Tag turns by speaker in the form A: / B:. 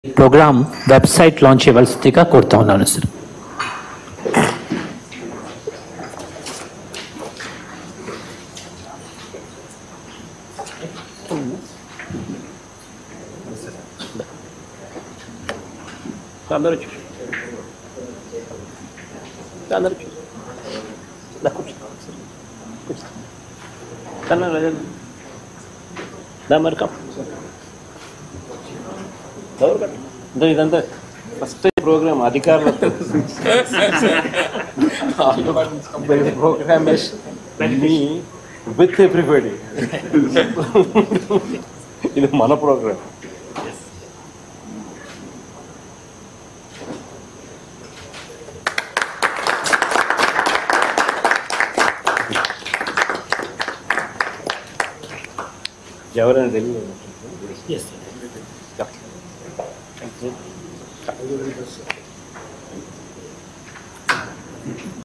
A: programme website launch చేయవలసిందిగా కోరుతా ఉన్నాను సార్
B: అందరూ వచ్చి అందరూ వచ్చి దా కూర్చో కూర్చో కన్నా రజన్ దా మరి కమ్ ఎవరు కట్టు ఇదో ఇదంతా ఫస్ట్ ప్రోగ్రామ్ అధికారులతో ప్రోగ్రామ్ మీ విత్ ఎవ్రీబడి ఇది మన ప్రోగ్రామ్ ఎవరైనా తెలియదు